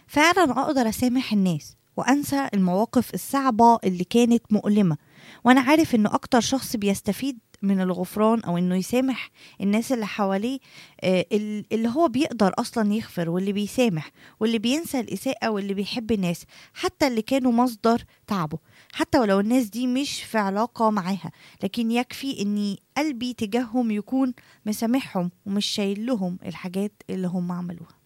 فعلا اقدر اسامح الناس وانسى المواقف الصعبه اللي كانت مؤلمه وانا عارف انه اكتر شخص بيستفيد من الغفران او انه يسامح الناس اللي حواليه آه، ال- اللي هو بيقدر اصلا يغفر واللي بيسامح واللي بينسى الاساءه واللي بيحب الناس حتى اللي كانوا مصدر تعبه حتى ولو الناس دي مش في علاقه معاها لكن يكفي اني قلبي تجاههم يكون مسامحهم ومش شايل لهم الحاجات اللي هم عملوها